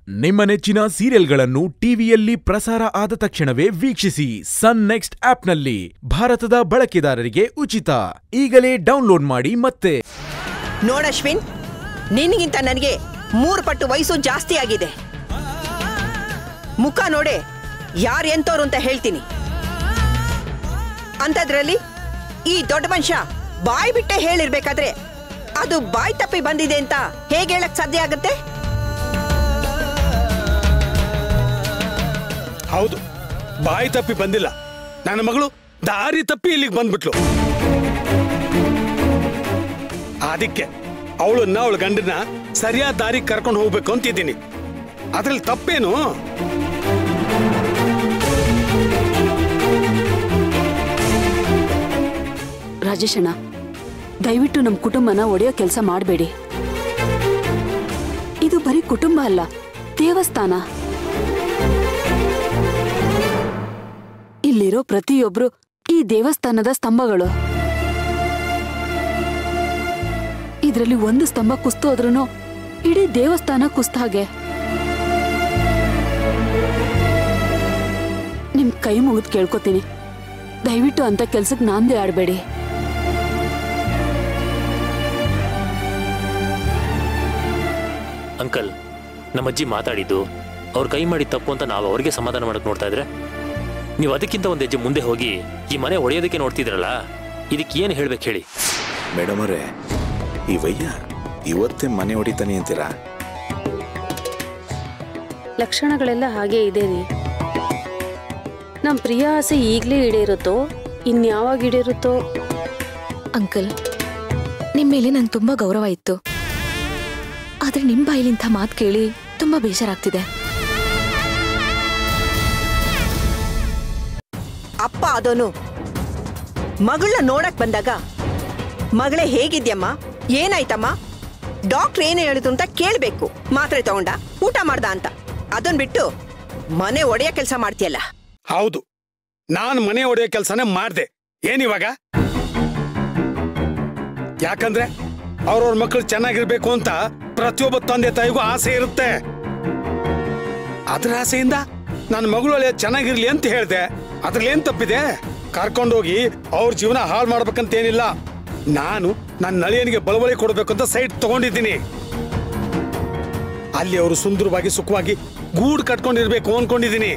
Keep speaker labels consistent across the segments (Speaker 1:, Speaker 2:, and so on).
Speaker 1: ನಿಮ್ಮ ನೆಚ್ಚಿನ ಸೀರಿಯಲ್ಗಳನ್ನು ಟಿವಿಯಲ್ಲಿ ಪ್ರಸಾರ ಆದ ತಕ್ಷಣವೇ ವೀಕ್ಷಿಸಿ ಸನ್ ನೆಕ್ಸ್ಟ್ ಆಪ್ನಲ್ಲಿ ಭಾರತದ ಬಳಕೆದಾರರಿಗೆ ಉಚಿತ ಈಗಲೇ ಡೌನ್ಲೋಡ್ ಮಾಡಿ ಮತ್ತೆ
Speaker 2: ನೋಡಶ್ವಿನ್ ನಿನಗಿಂತ ನನಗೆ ಮೂರು ಪಟ್ಟು ವಯಸ್ಸು ಜಾಸ್ತಿ ಆಗಿದೆ ಮುಖ ನೋಡೆ ಯಾರು ಎಂತವ್ರು ಅಂತ ಹೇಳ್ತೀನಿ ಅಂಥದ್ರಲ್ಲಿ ಈ ದೊಡ್ಡ ಮನುಷ್ಯ ಬಾಯಿ ಬಿಟ್ಟೆ ಹೇಳಿರ್ಬೇಕಾದ್ರೆ ಅದು ಬಾಯಿ ತಪ್ಪಿ ಬಂದಿದೆ ಅಂತ ಹೇಗೆ ಹೇಳಕ್ ಸಾಧ್ಯ ಆಗುತ್ತೆ
Speaker 3: ಹೌದು ಬಾಯಿ ತಪ್ಪಿ ಬಂದಿಲ್ಲ ನನ್ನ ಮಗಳು ದಾರಿ ತಪ್ಪಿ ಇಲ್ಲಿಗೆ ಬಂದ್ಬಿಟ್ಲು ಅದಕ್ಕೆ ಅವಳನ್ನ ಅವಳ ಗಂಡನ ಸರಿಯಾದ ದಾರಿ ಕರ್ಕೊಂಡು ಹೋಗ್ಬೇಕು ಅಂತಿದ್ದೀನಿ ಅದ್ರಲ್ಲಿ ತಪ್ಪೇನು
Speaker 4: ರಾಜೇಶಣ್ಣ ದಯವಿಟ್ಟು ನಮ್ಮ ಕುಟುಂಬನ ಒಡೆಯೋ ಕೆಲಸ ಮಾಡಬೇಡಿ ಇದು ಬರೀ ಕುಟುಂಬ ಅಲ್ಲ ದೇವಸ್ಥಾನ ಇಲ್ಲಿರೋ ಪ್ರತಿಯೊಬ್ರು ಈ ದೇವಸ್ಥಾನದ ಸ್ತಂಭಗಳು ಇದರಲ್ಲಿ ಒಂದು ಸ್ತಂಭ ಕುಸ್ತು ಹೋದ್ರೂ ಇಡೀ ದೇವಸ್ಥಾನ ಕುಸ್ತ ಹಾಗೆ ನಿಮ್ ಕೈ ಮುಗಿದು ಕೇಳ್ಕೊತೀನಿ ದಯವಿಟ್ಟು ಅಂತ ಕೆಲ್ಸಕ್ಕೆ ನಾಂದೇ ಆಡಬೇಡಿ
Speaker 5: ಅಂಕಲ್ ನಮ್ಮ ಅಜ್ಜಿ ಮಾತಾಡಿದ್ದು ಅವ್ರ ಕೈ ಮಾಡಿ ತಪ್ಪು ಅಂತ ನಾವು ಅವ್ರಿಗೆ ಸಮಾಧಾನ ಮಾಡಕ್ ನೋಡ್ತಾ ಇದ್ರೆ ನೀವು ಅದಕ್ಕಿಂತ ಒಂದು ಹೆಜ್ಜೆ ಮುಂದೆ ಹೋಗಿ ಈ ಮನೆ ಒಡೆಯೋದಕ್ಕೆ ನೋಡ್ತಿದ್ರಲ್ಲ ಇದಕ್ಕೆ ಏನು ಹೇಳ್ಬೇಕು ಹೇಳಿ
Speaker 6: ಮೇಡಮ್ ಅವರೇ ಈ ವಯ್ಯ ಇವತ್ತೇ ಮನೆ ಹೊಡಿತಾನೆ ಅಂತೀರಾ
Speaker 7: ಲಕ್ಷಣಗಳೆಲ್ಲ ಹಾಗೆ ಇದೆ ರೀ ನಮ್ಮ ಪ್ರಿಯ ಆಸೆ ಈಗಲೇ ಈಡೇರುತ್ತೋ ಇನ್ಯಾವಾಗ ಈಡೇರುತ್ತೋ
Speaker 8: ಅಂಕಲ್ ನಿಮ್ ಮೇಲೆ ನಂಗೆ ತುಂಬಾ ಗೌರವ ಇತ್ತು ಆದ್ರೆ ನಿಮ್ ಬಾಯಿಲಿಂಥ ಮಾತು ಕೇಳಿ ತುಂಬಾ ಬೇಜಾರಾಗ್ತಿದೆ
Speaker 2: ಅಪ್ಪ ಅದೋನು ಮಗಳನ್ನ ನೋಡಕ್ ಬಂದಾಗ ಮಗಳೇ ಹೇಗಿದ್ಯಮ್ಮ ಏನಾಯ್ತಮ್ಮ ಡಾಕ್ಟ್ರ್ ಏನು ಹೇಳಿದ್ರು ಅಂತ ಕೇಳ್ಬೇಕು ಮಾತ್ರೆ ತಗೊಂಡ ಊಟ ಮಾಡ್ದ ಅಂತ ಅದನ್ ಬಿಟ್ಟು ಮನೆ ಒಡೆಯ ಕೆಲಸ ಮಾಡ್ತೀಯಲ್ಲ
Speaker 3: ಹೌದು ನಾನು ಮನೆ ಹೊಡೆಯೋ ಕೆಲಸನೇ ಮಾಡ್ದೆ ಏನಿವಾಗ ಯಾಕಂದ್ರೆ ಅವ್ರವ್ರ ಮಕ್ಕಳು ಚೆನ್ನಾಗಿರ್ಬೇಕು ಅಂತ ಪ್ರತಿಯೊಬ್ಬ ತಂದೆ ತಾಯಿಗೂ ಆಸೆ ಇರುತ್ತೆ ಅದ್ರ ಆಸೆಯಿಂದ ನನ್ನ ಮಗಳು ಅಳಿಯ ಚೆನ್ನಾಗಿರ್ಲಿ ಅಂತ ಹೇಳ್ದೆ ಅದ್ರಲ್ಲಿ ಏನ್ ತಪ್ಪಿದೆ ಕರ್ಕೊಂಡೋಗಿ ಅವ್ರ ಜೀವನ ಹಾಳು ಮಾಡ್ಬೇಕಂತ ಏನಿಲ್ಲ ನಾನು ನನ್ನ ನಳಿಯನಿಗೆ ಬಳವಳಿ ಕೊಡ್ಬೇಕು ಅಂತ ಸೈಟ್ ತಗೊಂಡಿದ್ದೀನಿ ಅಲ್ಲಿ ಅವರು ಸುಂದರವಾಗಿ ಸುಖವಾಗಿ ಗೂಡು ಕಟ್ಕೊಂಡಿರ್ಬೇಕು ಅನ್ಕೊಂಡಿದ್ದೀನಿ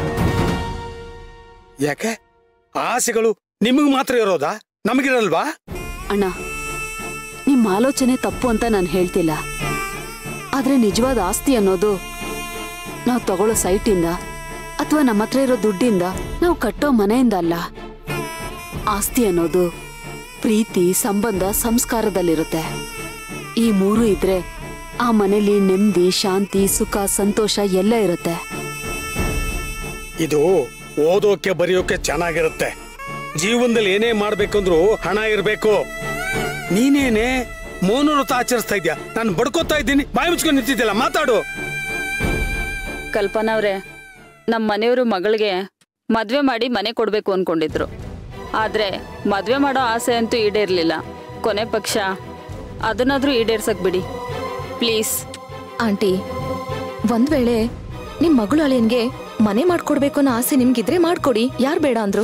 Speaker 3: ಯಾಕೆ ಆಸೆಗಳು ನಿಮಗ್ ಮಾತ್ರ ಇರೋದಾ ನಮಗಿರಲ್ವಾ
Speaker 4: ಅಣ್ಣ ನಿಮ್ಮ ಆಲೋಚನೆ ತಪ್ಪು ಅಂತ ನಾನು ಹೇಳ್ತಿಲ್ಲ ಆದ್ರೆ ನಿಜವಾದ ಆಸ್ತಿ ಅನ್ನೋದು ನಾವು ತಗೊಳ್ಳೋ ಸೈಟಿಂದ ಅಥವಾ ನಮ್ಮ ಹತ್ರ ಇರೋ ದುಡ್ಡಿಂದ ನಾವು ಕಟ್ಟೋ ಮನೆಯಿಂದ ಅಲ್ಲ ಆಸ್ತಿ ಅನ್ನೋದು ಪ್ರೀತಿ ಸಂಬಂಧ ಸಂಸ್ಕಾರದಲ್ಲಿರುತ್ತೆ ಈ ಮೂರು ಇದ್ರೆ ಆ ಮನೇಲಿ ನೆಮ್ಮದಿ ಶಾಂತಿ ಸುಖ ಸಂತೋಷ ಎಲ್ಲ ಇರುತ್ತೆ
Speaker 3: ಇದು ಓದೋಕೆ ಬರೆಯೋಕೆ ಚೆನ್ನಾಗಿರುತ್ತೆ ಜೀವನದಲ್ಲಿ ಏನೇ ಮಾಡ್ಬೇಕಂದ್ರೂ ಹಣ ಇರ್ಬೇಕು ನೀನೇನೆ ಮೌನವ್ರತ ಆಚರಿಸ್ತಾ ಇದ್ಯಾ ನಾನು ಬಡ್ಕೋತಾ ಇದ್ದೀನಿ ಬಾಯಿ ಮುಚ್ಕೊಂಡು ನಿಂತಿದ್ಯಲ್ಲ ಮಾತಾಡು
Speaker 7: ಕಲ್ಪನಾ ಅವ್ರೆ ನಮ್ಮ ಮನೆಯವರು ಮಗಳಿಗೆ ಮದುವೆ ಮಾಡಿ ಮನೆ ಕೊಡಬೇಕು ಅನ್ಕೊಂಡಿದ್ರು ಆದರೆ ಮದುವೆ ಮಾಡೋ ಆಸೆ ಅಂತೂ ಈಡೇರಲಿಲ್ಲ ಕೊನೆ ಪಕ್ಷ ಅದನ್ನಾದ್ರೂ ಈಡೇರ್ಸಕ್ ಬಿಡಿ ಪ್ಲೀಸ್
Speaker 8: ಆಂಟಿ ಒಂದ್ ವೇಳೆ ನಿಮ್ ಮಗಳು ಅಳಿಯನ್ಗೆ ಮನೆ ಮಾಡ್ಕೊಡ್ಬೇಕು ಅನ್ನೋ ಆಸೆ ನಿಮ್ಗಿದ್ರೆ ಮಾಡ್ಕೊಡಿ ಯಾರ್ ಬೇಡ ಅಂದ್ರು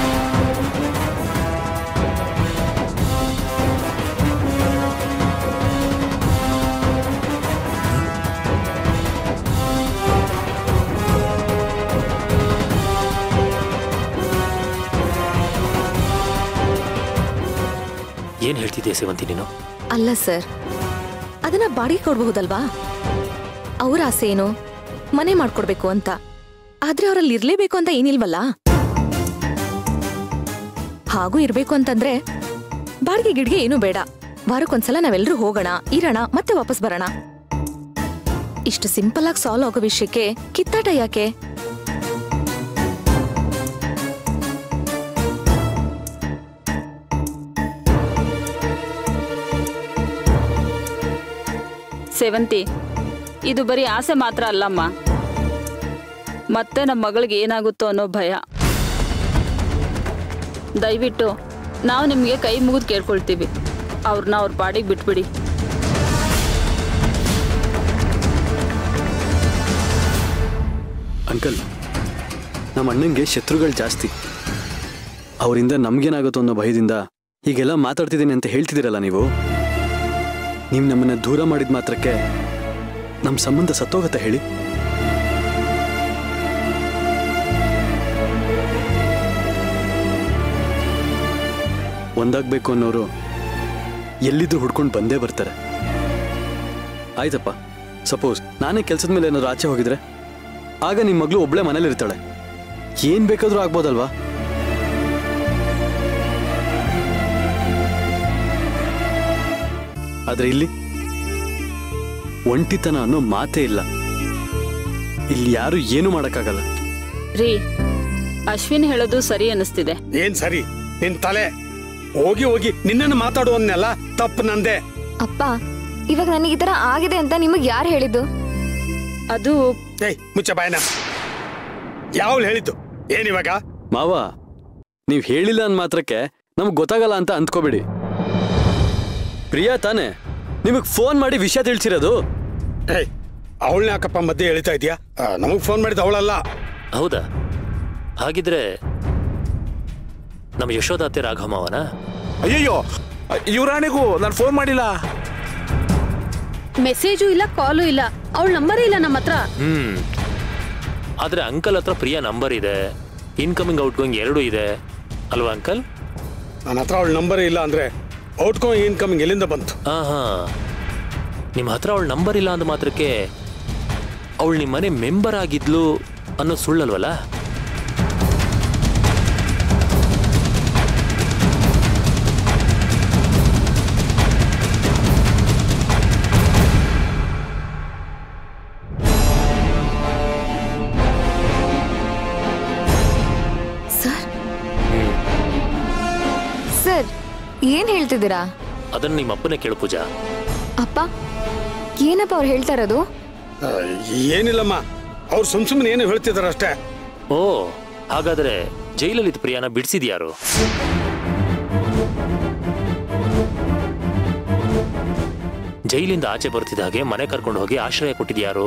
Speaker 5: ಏನು ಹೇಳ್ತಿದ್ದೆ ಸೇವಂತಿ ನೀನು
Speaker 8: ಅಲ್ಲ ಸರ್ ಅದನ್ನ ಬಾಡಿಗೆ ಕೊಡ್ಬಹುದಲ್ವಾ ಅವ್ರ ಆಸೆ ಏನು ಮನೆ ಮಾಡ್ಕೊಡ್ಬೇಕು ಅಂತ ಆದ್ರೆ ಅವ್ರಲ್ಲಿ ಇರ್ಲೇಬೇಕು ಅಂತ ಏನಿಲ್ವಲ್ಲ ಹಾಗೂ ಇರ್ಬೇಕು ಅಂತಂದ್ರೆ ಬಾಡಿಗೆ ಗಿಡ್ಗೆ ಏನು ಬೇಡ ವಾರಕ್ಕೊಂದ್ಸಲ ನಾವೆಲ್ಲರೂ ಹೋಗೋಣ ಇರೋಣ ಮತ್ತೆ ವಾಪಸ್ ಬರೋಣ ಇಷ್ಟು ಸಿಂಪಲ್ ಆಗಿ ಸಾಲ್ವ್ ಆಗೋ ವಿಷಯಕ್ಕೆ ಕಿತ್ತಾಟ ಯಾಕೆ
Speaker 7: ಸೇವಂತಿ ಇದು ಬರೀ ಆಸೆ ಮಾತ್ರ ಅಲ್ಲಮ್ಮ ಮತ್ತೆ ನಮ್ಮ ಮಗಳಿಗೆ ಏನಾಗುತ್ತೋ ಅನ್ನೋ ಭಯ ದಯವಿಟ್ಟು ನಾವು ನಿಮಗೆ ಕೈ ಮುಗಿದು ಕೇಳ್ಕೊಳ್ತೀವಿ ಅವ್ರನ್ನ ಅವ್ರ ಪಾಡಿಗೆ ಬಿಟ್ಬಿಡಿ
Speaker 9: ಅಂಕಲ್ ನಮ್ಮ ಅಣ್ಣಂಗೆ ಶತ್ರುಗಳು ಜಾಸ್ತಿ ಅವರಿಂದ ನಮ್ಗೇನಾಗುತ್ತೋ ಅನ್ನೋ ಭಯದಿಂದ ಹೀಗೆಲ್ಲ ಮಾತಾಡ್ತಿದ್ದೀನಿ ಅಂತ ಹೇಳ್ತಿದ್ದೀರಲ್ಲ ನೀವು ನೀವು ನಮ್ಮನ್ನ ದೂರ ಮಾಡಿದ ಮಾತ್ರಕ್ಕೆ ನಮ್ಮ ಸಂಬಂಧ ಸತ್ತೋಗತ್ತೆ ಹೇಳಿ ಒಂದಾಗಬೇಕು ಅನ್ನೋರು ಎಲ್ಲಿದ್ರು ಹುಡ್ಕೊಂಡು ಬಂದೇ ಬರ್ತಾರೆ ಆಯ್ತಪ್ಪ ಸಪೋಸ್ ನಾನೇ ಕೆಲಸದ ಮೇಲೆ ಏನಾದ್ರು ಆಚೆ ಹೋಗಿದ್ರೆ ಆಗ ನಿಮ್ಮ ಮಗಳು ಒಬ್ಳೆ ಮನೇಲಿ ಇರ್ತಾಳೆ ಏನ್ ಬೇಕಾದ್ರೂ ಆಗ್ಬೋದಲ್ವಾ ಆದ್ರೆ ಇಲ್ಲಿ ಒಂಟಿತನ ಅನ್ನೋ ಮಾತೇ ಇಲ್ಲ ಇಲ್ಲಿ ಯಾರು ಏನು ಮಾಡಕ್ಕಾಗಲ್ಲ
Speaker 7: ರೀ ಅಶ್ವಿನ್ ಹೇಳೋದು ಸರಿ ಅನಿಸ್ತಿದೆ
Speaker 3: ಏನ್ ಸರಿ ನಿನ್ ತಲೆ ಹೋಗಿ ಹೋಗಿ ನಿನ್ನನ್ನು ಮಾತಾಡುವನ್ನೆಲ್ಲ ತಪ್ಪು ನಂದೆ
Speaker 8: ಅಪ್ಪ ಇವಾಗ ನನಗೆ ಈ ತರ ಆಗಿದೆ ಅಂತ ನಿಮಗೆ ಯಾರು ಹೇಳಿದ್ದು
Speaker 7: ಅದು
Speaker 3: ಏಯ್ ಮುಚ್ಚ ಬಾಯನ ಯಾವಳು ಹೇಳಿದ್ದು ಏನಿವಾಗ
Speaker 9: ಮಾವ ನೀವ್ ಹೇಳಿಲ್ಲ ಅಂದ್ ಮಾತ್ರಕ್ಕೆ ನಮ್ಗೆ ಗೊತ್ತಾಗಲ್ಲ ಅಂತ ಅಂದ್ಕೋಬೇಡಿ ಪ್ರಿಯಾ ತಾನೇ ನಿಮಗ್ ಫೋನ್ ಮಾಡಿ ವಿಷಯ ತಿಳಿಸಿರೋದು
Speaker 3: ಏಯ್ ಅವಳನ್ನ ಯಾಕಪ್ಪ ಮಧ್ಯೆ ಹೇಳ್ತಾ ಇದೀಯಾ ನಮಗ್ ಫೋನ್ ಮಾಡಿದ ಅವಳಲ್ಲ
Speaker 5: ಹೌದಾ ಹಾಗಿದ್ರೆ ನಮ್ಮ ಯಶೋದಾತೆ ರಾಘವನ
Speaker 6: ಅಯ್ಯಯ್ಯೋ ಯುವರಾಣಿಗೂ ನಾನು ಫೋನ್ ಮಾಡಿಲ್ಲ
Speaker 10: ಮೆಸೇಜು ಇಲ್ಲ ಕಾಲು ಇಲ್ಲ ಅವಳ ನಂಬರೇ ಇಲ್ಲ ನಮ್ಮ ಹತ್ರ
Speaker 5: ಹ್ಮ್ ಆದ್ರೆ ಅಂಕಲ್ ಹತ್ರ ಪ್ರಿಯಾ ನಂಬರ್ ಇದೆ ಇನ್ಕಮಿಂಗ್ ಔಟ್ ಗೋಯಿಂಗ್ ಎರಡೂ ಇದೆ ಅಲ್ವಾ ಅಂಕಲ್
Speaker 3: ನನ್ನ ಹತ್ರ ಅವಳ ನಂಬರ್ ಇಲ್ಲ ಅಂದ್ರೆ ಔಟ್ ಗೋಯಿಂಗ್ ಇನ್ಕಮಿಂಗ್ ಎಲ್ಲಿಂದ ಬಂತು
Speaker 5: ಹಾ ಹಾ ನಿಮ್ಮ ಹತ್ರ ಅವಳ ನಂಬರ್ ಇಲ್ಲ ಅಂದ ಮಾತ್ರಕ್ಕೆ ಅವಳು ನಿಮ್ಮ ಮನೆ ಮೆಂಬರ್ ಆಗಿದ್ಲು ಅನ್ನೋ ಸುಳ್ಳಲ್ವಲ್ಲ
Speaker 8: ಸರ್ ಸರ್ ಏನ್ ಹೇಳ್ತಿದ್ದೀರಾ
Speaker 5: ಅದನ್ನ ನಿಮ್ಮ ಅಪ್ಪನೇ ಕೇಳು ಪೂಜಾ
Speaker 8: ಅಪ್ಪ ಏನಪ್ಪ ಅವ್ರು ಹೇಳ್ತಾ ಇರೋದು
Speaker 3: ಆ, ಏನಿಲ್ಲಮ್ಮ ಅವ್ರು ಸುಮ್ ಸುಮ್ಮನೆ ಏನು ಹೇಳ್ತಿದಾರೆ ಅಷ್ಟೇ
Speaker 5: ಓ ಹಾಗಾದ್ರೆ ಜೈಲಲ್ಲಿದ್ದ ಪ್ರಿಯಾನ ಬಿಡಿಸಿದ್ಯಾರು ಜೈಲಿಂದ ಆಚೆ ಬರ್ತಿದ್ದ ಹಾಗೆ ಮನೆ ಕರ್ಕೊಂಡು ಹೋಗಿ ಆಶ್ರಯ ಕೊಟ್ಟಿದ್ಯಾರು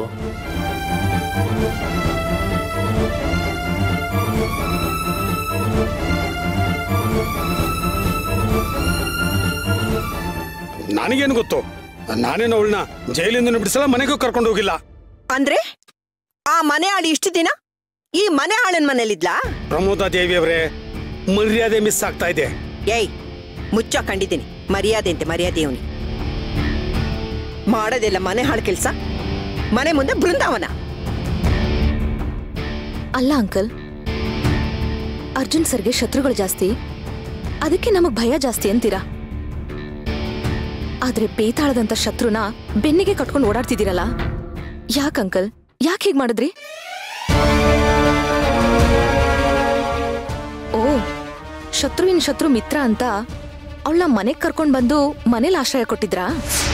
Speaker 3: ನನಗೇನು ಗೊತ್ತು ನಾನೇನು ಅವಳನ್ನ ಜೈಲಿಂದ ಬಿಡಿಸಲ್ಲ ಮನೆಗೂ ಕರ್ಕೊಂಡು ಹೋಗಿಲ್ಲ
Speaker 2: ಅಂದ್ರೆ ಆ ಮನೆ ಆಳು ಇಷ್ಟು ದಿನ ಈ ಮನೆ ಆಳನ್ ಮನೇಲಿದ್ಲಾ
Speaker 3: ಪ್ರಮೋದ ದೇವಿ ಅವರೇ ಮರ್ಯಾದೆ ಮಿಸ್ ಆಗ್ತಾ ಇದೆ
Speaker 2: ಏಯ್ ಮುಚ್ಚ ಕಂಡಿದ್ದೀನಿ ಮರ್ಯಾದೆ ಅಂತೆ ಮರ್ಯಾದೆ ಅವನಿ ಮಾಡೋದಿಲ್ಲ ಮನೆ ಹಾಳು ಕೆಲ್ಸ ಮನೆ ಮುಂದೆ ಬೃಂದಾವನ
Speaker 8: ಅಲ್ಲ ಅಂಕಲ್ ಅರ್ಜುನ್ ಸರ್ಗೆ ಶತ್ರುಗಳು ಜಾಸ್ತಿ ಅದಕ್ಕೆ ನಮಗ್ ಭಯ ಜಾಸ್ತಿ ಅಂತೀರಾ ಆದ್ರೆ ಬೇತಾಳದಂತ ಶತ್ರುನ ಬೆನ್ನಿಗೆ ಕಟ್ಕೊಂಡು ಓಡಾಡ್ತಿದ್ದೀರಲ್ಲ ಯಾಕ್ ಅಂಕಲ್ ಯಾಕೆ ಹೀಗ್ ಮಾಡಿದ್ರಿ ಓ ಶತ್ರುವಿನ ಶತ್ರು ಮಿತ್ರ ಅಂತ ಅವಳನ್ನ ಮನೆಗ್ ಕರ್ಕೊಂಡ್ ಬಂದು ಮನೇಲಿ ಆಶ್ರಯ ಕೊಟ್ಟಿದ್ರಾ